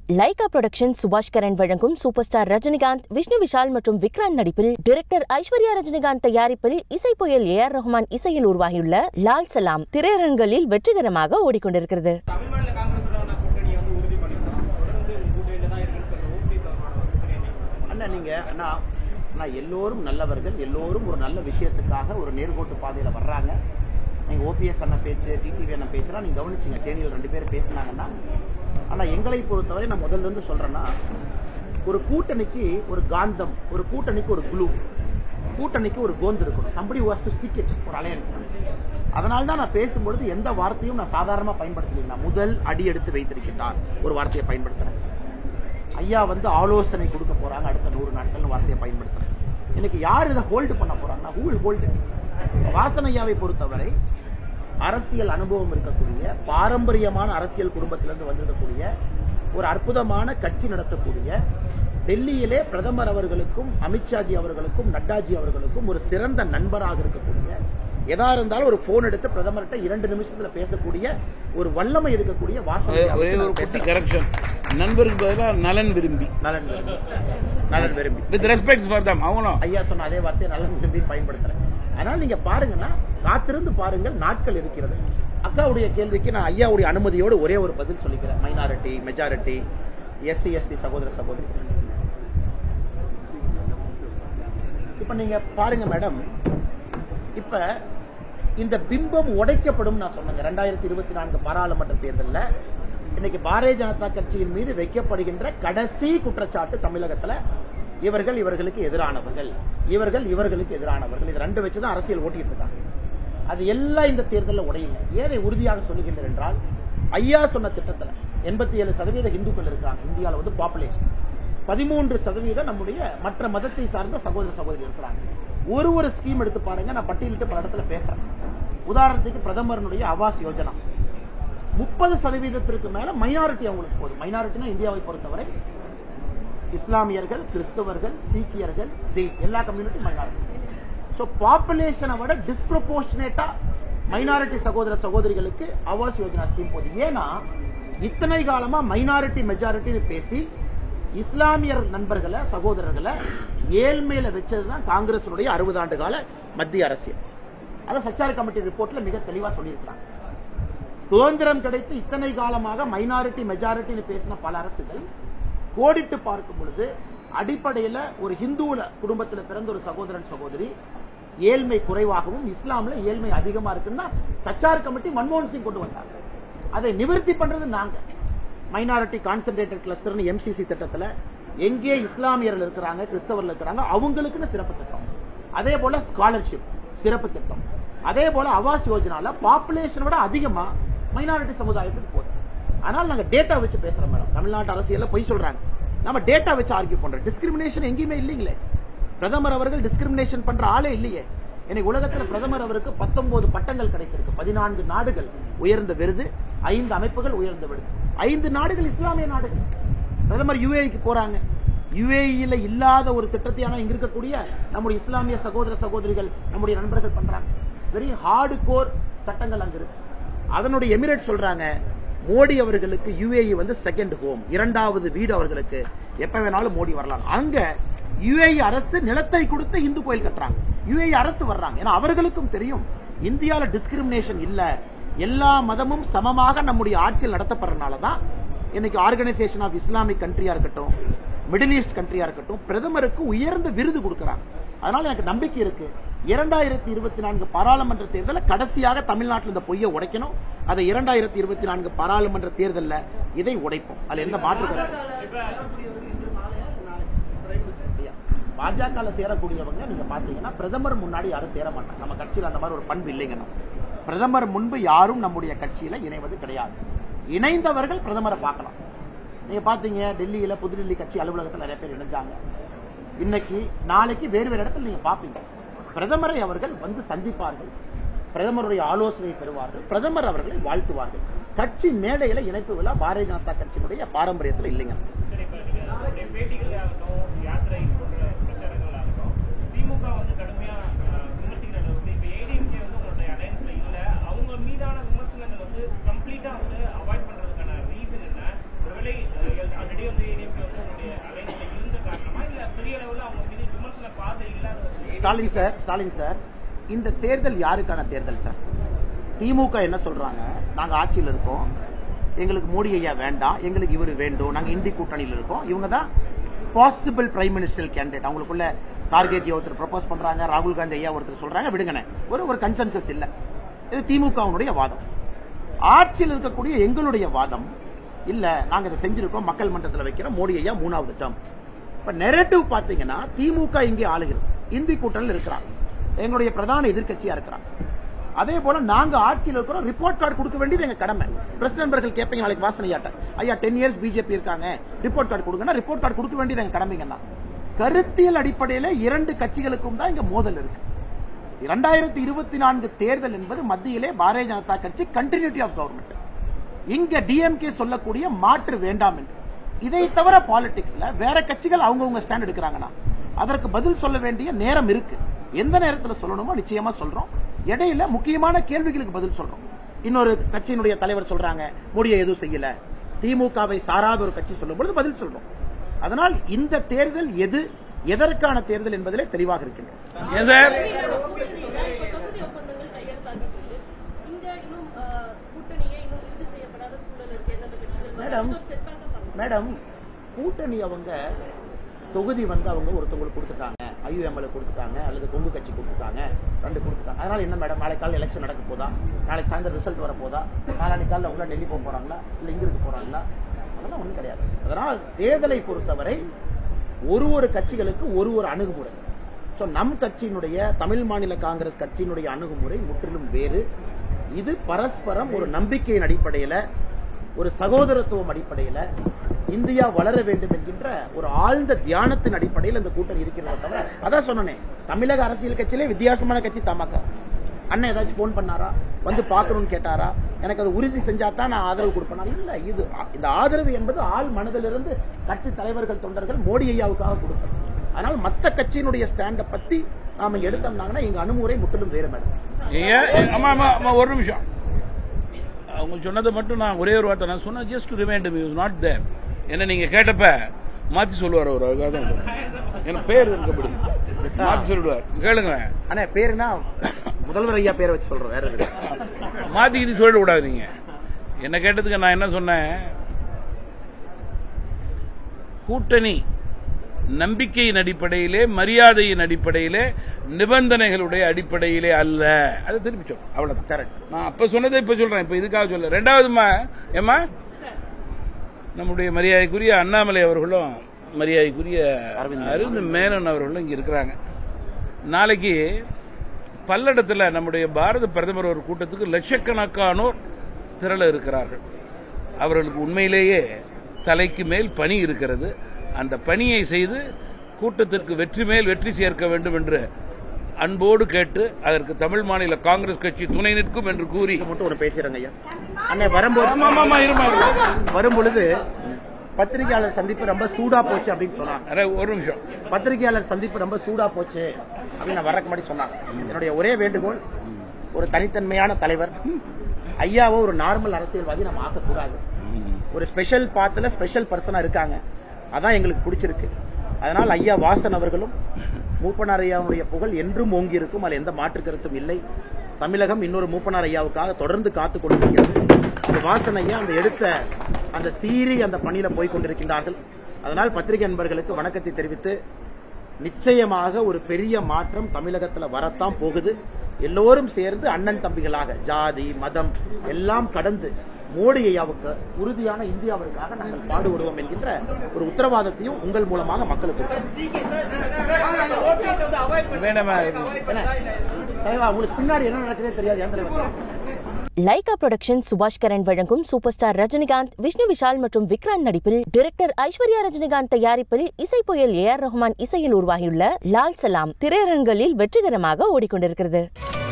Lyca production Subaskaran வழங்கும் super star Rajinikanth Vishnu Vishal மற்றும் விக்ராந்த் நடிப்பில் டைரக்டர் ஐஸ்வர்யா ரஜினிகாந்த் தயாரிப்பில் இசை புயல் ஏ ஆர் ரஹ்மான் இசையில் உருவாகியுள்ள லால் சலாம் திரையரங்களில் வெற்றிகரமாக ஓடிக்கொண்டிருக்கிறது தமிழ் மாநில காங்கிரஸுடனான கூட்டணியை வந்து உறுதி பண்ணியிருக்கோம் தொடர்ந்து கூட்டணியில தான் இருக்குன்னு சொல்ற ஓபிஎஸ் அவரோட கூட்டணி நீங்க அண்ணா நீங்க அண்ணா அண்ணா எல்லோரும் நல்லவர்கள் எல்லோரும் ஒரு நல்ல விஷயத்துக்காக ஒரு நேர்கோட்டு பாதையில வர்றாங்க நீங்க ஓபிஎஸ் அண்ணன் பேச்சு டிடிவி அண்ணன் பேச்சுலாம் நீங்க கவனிச்சீங்க தேனியில் ரெண்டு பேரும் பேசினாங்கன்னா ஆனா எங்களை பொறுத்தவரை நான் முதல்ல இருந்து சொல்றேன்னா ஒரு கூட்டணிக்கு ஒரு காந்தம் ஒரு கூட்டணிக்கு ஒரு குழு கூட்டணிக்கு ஒரு கோந்து இருக்கணும் somebody was to stick it ஒரு அலையன்ஸ் அதனால தான் நான் பேசும்பொழுது எந்த வார்த்தையும் நான் சாதாரணமா பயன்படுத்தலைங்க நான் முதல் அடி எடுத்து வைத்திருக்கின்றார் ஒரு வார்த்தையை பயன்படுத்துறேன் ஐயா வந்து ஆலோசனை கொடுக்க போறாங்க அடுத்த நூறு நாட்கள் வார்த்தையை பயன்படுத்துறேன் இன்னைக்கு யார் இதை ஹோல்டு பண்ண போறாங்கன்னா ஹூ வில் ஹோல்டு வாசன் ஐயாவை பொறுத்தவரை அரசியல் அனுபவம் இருக்கக்கூடிய பாரம்பரியமான அரசியல் குடும்பத்திலிருந்து வந்திருக்கக்கூடிய ஒரு அற்புதமான கட்சி நடத்தக்கூடிய டெல்லியிலே பிரதமர் அவர்களுக்கும் அமித்ஷாஜி அவர்களுக்கும் நட்டாஜி அவர்களுக்கும் ஒரு சிறந்த நண்பராக இருக்கக்கூடிய எதா இருந்தாலும் ஒரு போன் எடுத்து பிரதமர்கிட்ட இரண்டு நிமிஷத்துல பேசக்கூடிய ஒரு வல்லமை இருக்கக்கூடிய வாசன் ஐயாவை ஒரே பத்தி ஒரு நான் குட்டி பேசுறேன். கரெக்ஷன் நண்பருக்கு பதிலாக நலன் விரும்பி நலன் விரும்பி நலன் விரும்பி வித் ரெஸ்பெக்ட் ஃபார் தம் அவங்களும் ஐயா சொன்ன அதே வார்த்தையை நலன் விரும்பி பயன்படுத்துறேன் அதனால நீங்க பாருங்கன்னா காத்திருந்து பாருங்கள் நாட்கள் இருக்கிறது அக்காவுடைய கேள்விக்கு நான் ஐயாவுடைய அனுமதியோடு ஒரே ஒரு பதில் சொல்லிக்கிறேன் மைனாரிட்டி மெஜாரிட்டி எஸ்சி எஸ்டி சகோதர சகோதரி இப்ப நீங்க பாருங்க மேடம் இப்ப இந்த பிம்பம் உடைக்கப்படும் நான் சொன்னேங்க ரெண்டாயிரத்தி இருபத்தி நான்கு பாராளுமன்ற தேர்தலில் இன்னைக்கு பாரதிய ஜனதா கட்சியின் மீது வைக்கப்படுகின்ற கடைசி குற்றச்சாட்டு தமிழகத்துல இவர்கள் இவர்களுக்கு எதிரானவர்கள் இவர்கள் இவர்களுக்கு எதிரானவர்கள் இது ரெண்டு வச்சுதான் அரசியல் ஓட்டிட்டு இருக்காங்க அது எல்லாம் இந்த தேர்தலில் உடையல ஏதை உறுதியாக சொல்லுகின்றனர் என்றால் ஐயா சொன்ன திட்டத்துல எண்பத்தி ஏழு சதவீத இந்துக்கள் இருக்காங்க இந்தியாவில் வந்து பாப்புலேஷன் பதிமூன்று சதவீதம் நம்முடைய மற்ற மதத்தை சார்ந்த சகோதர சகோதரி இருக்கிறாங்க ஒரு ஒரு ஸ்கீம் எடுத்து பாருங்க நான் பட்டியலிட்டு பல இடத்துல பேசுறேன் உதாரணத்துக்கு பிரதமரனுடைய ஆவாஸ் யோஜனா முப்பது சதவீதத்திற்கு மேல மைனாரிட்டி அவங்களுக்கு போகுது மைனாரிட்டினா இந்தியாவை பொறுத்தவரை இஸ்லாமியர்கள் கிறிஸ்தவர்கள் சீக்கியர்கள் ஜெயின் எல்லா கம்யூனிட்டி மைனாரிட்டி ஸோ பாப்புலேஷனை விட டிஸ்ப்ரப்போர்ஷனேட்டா மைனாரிட்டி சகோதர சகோதரிகளுக்கு ஆவாஸ் யோஜனா ஸ்கீம் போகுது ஏன்னா இத்தனை காலமா மைனாரிட்டி மெஜாரிட்டின்னு பேசி இஸ்லாமியர் நண்பர்களை சகோதரர்களை ஏழ்மையில வச்சதுதான் காங்கிரசினுடைய அறுபது ஆண்டு கால மத்திய அரசியல் அதை சச்சார் கமிட்டி ரிப்போர்ட்ல மிக தெளிவா சொல்லியிருக்கிறாங்க சுதந்திரம் கிடைத்து இத்தனை காலமாக மைனாரிட்டி மெஜாரிட்டின்னு பேசின பல அரசுகள் கோடிட்டு பார்க்கும் பொழுது அடிப்படையில ஒரு ஹிந்துல குடும்பத்துல பிறந்த ஒரு சகோதரன் சகோதரி ஏழ்மை குறைவாகவும் இஸ்லாம்ல ஏழ்மை அதிகமா இருக்குன்னா சச்சார் கமிட்டி மன்மோகன் சிங் கொண்டு வந்தாங்க அதை நிவர்த்தி பண்றது நாங்க மைனாரிட்டி கான்சென்ட்ரேட்டட் கிளஸ்டர்னு எம்சிசி திட்டத்துல எங்கே இஸ்லாமியர்கள் இருக்கிறாங்க கிறிஸ்தவர்கள் இருக்கிறாங்க அவங்களுக்குன்னு சிறப்பு திட்டம் அதே போல ஸ்காலர்ஷிப் சிறப்பு திட்டம் அதே போல ஆவாஸ் யோஜனால பாப்புலேஷன் விட அதிகமா மைனாரிட்டி சமுதாயத்துக்கு போகுது ஆனால் நாங்க டேட்டா வச்சு பேசுறோம் மேடம் தமிழ்நாட்டு அரசியல்ல பொய் சொல்றாங்க நம்ம டேட்டா வச்சு ஆர்கியூ பண்றோம் டிஸ்கிரிமினேஷன் எங்கேயுமே இல்லைங்களே பிரதமர் அவர்கள் டிஸ்கிரிமினேஷன் பண்ற ஆளே இல்லையே இன்னைக்கு உலகத்துல பிரதமர் அவருக்கு பத்தொன்பது பட்டங்கள் கிடைத்திருக்கு பதினான்கு நாடுகள் உயர்ந்த விருது ஐந்து அமைப்புகள் உயர்ந்த விருது ஐந்து நாடுகள் இஸ்லாமிய நாடுகள் பிரதமர் யுஏஇக்கு போறாங்க யுஏஇல இல்லாத ஒரு திட்டத்தை ஆனா இங்க இருக்கக்கூடிய நம்முடைய இஸ்லாமிய சகோதர சகோதரிகள் நம்முடைய நண்பர்கள் பண்றாங்க வெரி ஹார்டு கோர் சட்டங்கள் அங்க இருக்கு அதனுடைய எமிரேட் சொல்றாங்க மோடி அவர்களுக்கு யுஏஇ வந்து செகண்ட் ஹோம் இரண்டாவது வீடு அவர்களுக்கு எப்ப வேணாலும் மோடி வரலாம் அங்க யுஏஇ அரசு நிலத்தை கொடுத்து இந்து கோயில் கட்டுறாங்க யுஏஇ அரசு வர்றாங்க ஏன்னா அவர்களுக்கும் தெரியும் இந்தியால டிஸ்கிரிமினேஷன் இல்ல எல்லா மதமும் சமமாக நம்முடைய ஆட்சியில் நடத்தப்படுறதுனால தான் இன்னைக்கு ஆர்கனைசேஷன் ஆஃப் இஸ்லாமிக் கண்ட்ரியா இருக்கட்டும் மிடில் ஈஸ்ட் கண்ட்ரியா இருக்கட்டும் பிரதமருக்கு உயர்ந்த விருது கொடுக்கறாங்க அதனால எனக்கு நம்பிக்கை இருக்கு இரண்டாயிரத்தி இருபத்தி நான்கு பாராளுமன்ற தேர்தலில் கடைசியாக தமிழ்நாட்டில் இந்த பொய்யை உடைக்கணும் அதை இரண்டாயிரத்தி இருபத்தி நான்கு பாராளுமன்ற தேர்தலில் இதை உடைப்போம் அதுல எந்த மாற்று கருத்து பாஜக சேரக்கூடியவங்க நீங்க பாத்தீங்கன்னா பிரதமர் முன்னாடி யாரும் சேர மாட்டாங்க நம்ம கட்சியில் அந்த மாதிரி ஒரு பண்பு இல்லைங்க நம்ம. பிரதமர் முன்பு யாரும் நம்முடைய கட்சியில இணைவது கிடையாது இணைந்தவர்கள் பிரதமரை பார்க்கலாம் நீங்க பாத்தீங்க டெல்லியில புதுடெல்லி கட்சி அலுவலகத்தில் நிறைய பேர் இணைஞ்சாங்க இன்னைக்கு நாளைக்கு வேறு வேறு இடத்துல நீங்க பாப்பீங்க பிரதமரை அவர்கள் வந்து சந்திப்பார்கள் பிரதமருடைய ஆலோசனை பெறுவார்கள் பிரதமர் அவர்களை வாழ்த்துவார்கள் கட்சி மேடையில இணைப்பு விழா பாரதிய ஜனதா கட்சியினுடைய பாரம்பரியத்தில் இல்லைங்க சரி இப்ப நீங்க உங்களுடைய பேட்டிகள் ஆகட்டும் யாத்திரை போன்ற பிரச்சாரங்கள் ஆகட்டும் திமுக வந்து கடுமையா அஹ், விமர்சிக்கிற அளவுக்கு இப்ப ஏடிஎம்கே வந்து உங்களுடைய அலையன்ஸ்ல இல்ல அவங்க மீதான விமர்சனங்கள் வந்து கம்ப்ளீட்டா வந்து அவாய்ட் பண்றதுக்கான ரீசன் என்ன ஒருவேளை already Stalin sir Stalin sir இந்த தேர்தல் யாருக்கான தேர்தல் சார் திமுக என்ன சொல்றாங்க நாங்க ஆட்சியில் இருக்கோம் எங்களுக்கு மோடி ஐயா வேண்டாம் எங்களுக்கு இவர் வேண்டும் நாங்க இந்தி கூட்டணியில் இருக்கோம் இவங்க தான் பாசிபிள் பிரைம் மினிஸ்டர் கேண்டிடேட் அவங்களுக்குள்ள கார்கேஜி ஒருத்தர் ப்ரப்போஸ் பண்றாங்க ராகுல் காந்தி ஐயா ஒருத்தர் சொல்றாங்க விடுங்கண்ணே ஒரு ஒரு கன்சென்சஸ் இல்ல இது திமுகவுடைய வாதம் ஆட்சியில் இருக்கக்கூடிய எங்களுடைய வாதம் இல்ல நாங்க இதை செஞ்சிருக்கோம் மக்கள் மன்றத்தில் வைக்கிறோம் மோடி ஐயா மூணாவது டேர்ம் இப்ப நெரட்டிவ் பாத்தீங்கன்னா திமுக இங்கே ஆளுகிறது இந்தி கூட்டணியில் இருக்கிறாங்க எங்களுடைய பிரதான எதிர்க்கட்சியா இருக்கிறாங்க அதே போல நாங்க ஆட்சியில் இருக்கிறோம் ரிப்போர்ட் கார்டு கொடுக்க வேண்டியது எங்க கடமை பிரசிடன்ட் நண்பர்கள் கேட்பீங்க நாளைக்கு வாசனையாட்ட ஐயா டென் இயர்ஸ் பிஜேபி இருக்காங்க ரிப்போர்ட் கார்டு கொடுங்கன்னா ரிப்போர்ட் கார்டு கொடுக்க வேண்டியது எங்க கடமைங்கன்னா கருத்தியல் அடிப்படையில இரண்டு கட்சிகளுக்கும் தான் இங்க மோதல் இருக்கு இரண்டாயிரத்தி இருபத்தி நான்கு தேர்தல் என்பது மத்தியிலே பாரதிய ஜனதா கட்சி கண்டினியூட்டி ஆஃப் கவர்மெண்ட் இங்க டிஎம்கே சொல்லக்கூடிய மாற்று வேண்டாம் என்று இதை தவிர பாலிடிக்ஸ்ல வேற கட்சிகள் அவங்கவுங்க ஸ்டாண்ட் எடுக்கிறாங்கன்னா அதற்கு பதில் சொல்ல வேண்டிய நேரம் இருக்கு எந்த நேரத்துல சொல்லணுமோ நிச்சயமா சொல்றோம் இடையில முக்கியமான கேள்விகளுக்கு பதில் சொல்றோம் இன்னொரு கட்சியினுடைய தலைவர் சொல்றாங்க மோடியை எதுவும் செய்யல திமுகவை சாராத ஒரு கட்சி சொல்லும் பொழுது பதில் சொல்றோம் அதனால் இந்த தேர்தல் எது எதற்கான தேர்தல் என்பதிலே தெளிவாக இருக்கின்றோம் ஏன் சார் கூட்டணியில இப்ப தொகுதி ஒப்பந்தங்கள் கையெழுத்தாகிட்டு இங்க இன்னும் அஹ், கூட்டணியே இன்னும் இறுதி செய்யப்படாத சூழல் இருக்கு எந்தெந்த கட்சிகள் மேடம் செட்பேக்கா பண்ணலாம் மேடம் கூட்டணி அவங்க தொகுதி வந்து அவங்க ஒருத்தவங்களுக்கு கொடுத்துட்டாங்க ஐயுஎம்எல் கொடுத்துட்டாங்க அல்லது கொங்கு கட்சி கொடுத்துட்டாங்க ரெண்டு கொடுத்துட்டாங்க அதனால என்ன மேடம் நாளைக்கு காலையில் எலெக்ஷன் நடக்க போதா நாளைக்கு சாயந்தரம் ரிசல்ட் வர போதா நாளைக்கு காலையில் உள்ள டெல்லி போக போறாங்களா இல்ல இங்க இருக்க போறாங்களா அதெல்லாம் ஒண்ணும் கிடையாது அதனால் தேர்தலை பொறுத்தவரை ஒரு ஒரு கட்சிகளுக்கு ஒரு ஒரு அணுகுமுறை ஸோ நம் கட்சியினுடைய தமிழ் மாநில காங்கிரஸ் கட்சியினுடைய அணுகுமுறை முற்றிலும் வேறு இது பரஸ்பரம் ஒரு நம்பிக்கையின் அடிப்படையில ஒரு சகோதரத்துவம் அடிப்படையில இந்தியா வளர வேண்டும் என்கின்ற ஒரு ஆழ்ந்த தியானத்தின் அடிப்படையில் இந்த கூட்டணி இருக்கிறத தவிர அதான் சொன்னனே தமிழக அரசியல் கட்சியிலே வித்தியாசமான கட்சி தமாக அண்ணன் ஏதாச்சும் போன் பண்ணாரா வந்து பார்க்கணும்னு கேட்டாரா எனக்கு அது உறுதி செஞ்சா தான் நான் ஆதரவு கொடுப்பேனா இல்ல இது இந்த ஆதரவு என்பது ஆள் மனதிலிருந்து கட்சி தலைவர்கள் தொண்டர்கள் மோடி ஐயாவுக்காக கொடுத்தது அதனால மத்த கட்சியினுடைய ஸ்டாண்டை பத்தி நாம எடுத்தோம்னாங்கன்னா எங்க அணுமுறை முற்றிலும் வேறு மேடம் ஏன் ஏன், அம்மா அம்மா அம்மா ஒரு நிமிஷம் அவங்க சொன்னதை மட்டும் நான் ஒரே ஒரு வார்த்தை நான் சொன்னேன் just remind me is not there என்ன நீங்க கேட்டப்ப மாத்தி சொல்லுவார் அவர் அதுக்காக தான் சொல்றேன் எனக்கு பேர் இருக்கப்படி மாத்தி சொல்லுவார் கேளுங்க ஆனா பேருனா முதல்வர் ஐயா பேரை வச்சு சொல்றோம் வேற எதுவும் இல்ல. மாத்திக்கிட்டு சொல்லிடக்கூடாது நீங்க என்ன கேட்டதுக்கு நான் என்ன சொன்னேன் கூட்டணி நம்பிக்கையின் அடிப்படையிலே மரியாதையின் அடிப்படையிலே நிபந்தனைகளுடைய அடிப்படையிலே அல்ல அதை திருப்பி சொல்றேன் அவ்வளவுதான் கரெக்ட் நான் அப்ப சொன்னதை இப்ப சொல்றேன் இப்ப இதுக்காக சொல்ல ரெண்டாவதுமா ஏமா நம்முடைய மரியாதைக்குரிய அண்ணாமலை அவர்களும் மரியாதைக்குரிய அரவிந்த் அரவிந்த் மேனன் அவர்களும் இங்க இருக்கிறாங்க நாளைக்கு பல்லடத்துல நம்முடைய பாரத பிரதமர் ஒரு கூட்டத்துக்கு லட்சக்கணக்கானோர் திரள இருக்கிறார்கள் அவர்களுக்கு உண்மையிலேயே தலைக்கு மேல் பணி இருக்கிறது அந்த பணியை செய்து கூட்டத்திற்கு வெற்றி மேல் வெற்றி சேர்க்க வேண்டும் என்று அன்போடு கேட்டு அதற்கு தமிழ் மாநில காங்கிரஸ் கட்சி துணை நிற்கும் என்று கூறி இது மட்டும் ஒண்ணு பேசிடுறேங்க ஐயா அண்ணே வரும்போது ஆமா, ஆமா, ஆமா, இருமா, இருமா. வரும் பொழுது பத்திரிகையாளர் சந்திப்பு ரொம்ப சூடா போச்சு அப்படின்னு சொன்னாங்க அட, ஒரு நிமிஷம் பத்திரிகையாளர் சந்திப்பு ரொம்ப சூடா போச்சு அப்படின்னு நான் வரக்கு முன்னாடி சொன்னாங்க என்னுடைய ஒரே வேண்டுகோள் ஒரு தனித்தன்மையான தலைவர் ஐயாவோ ஒரு நார்மல் அரசியல்வாதி நம்ம ஆக்கக்கூடாது ஒரு ஸ்பெஷல் பாத்துல ஸ்பெஷல் பர்சனா இருக்காங்க அதான் எங்களுக்கு பிடிச்சிருக்கு அதனால் ஐயா வாசன் அவர்களும் மூப்பனார் ஐயாவுடைய புகழ் என்றும் ஓங்கி இருக்கும் அதில் எந்த மாற்று கருத்தும் இல்லை தமிழகம் இன்னொரு மூப்பனார் ஐயாவுக்காக தொடர்ந்து காத்து கொண்டிருக்கிறது அந்த வாசன் ஐயா அந்த எடுத்த அந்த சீறி அந்த பணியில போய் கொண்டிருக்கின்றார்கள் அதனால் பத்திரிகை நண்பர்களுக்கு வணக்கத்தை தெரிவித்து நிச்சயமாக ஒரு பெரிய மாற்றம் தமிழகத்துல வரத்தான் போகுது எல்லோரும் சேர்ந்து அண்ணன் தம்பிகளாக ஜாதி மதம் எல்லாம் கடந்து மோடி ஐயாவுக்கு உறுதியான இந்தியாவிற்காக நாங்கள் பாடுபடுவோம் என்கின்ற ஒரு உத்தரவாதத்தையும் உங்கள் மூலமாக மக்களுக்கு கொடுக்கிறோம். வேணாமா என்ன? தலைவா உங்களுக்கு பின்னாடி என்ன நடக்குதே தெரியாது ஏன் தலைவர் லைகா புரொடக்ஷன் சுபாஷ் கரன் வழங்கும் சூப்பர் ஸ்டார் ரஜினிகாந்த் விஷ்ணு விஷால் மற்றும் விக்ராந்த் நடிப்பில் டைரக்டர் ஐஸ்வர்யா ரஜினிகாந்த் தயாரிப்பில் இசை புயல் ஏ ஆர் ரஹ்மான் இசையில் உருவாகியுள்ள லால் சலாம் திரையரங்களில் வெற்றிகரமாக ஓடிக்கொண்டிருக்கிறது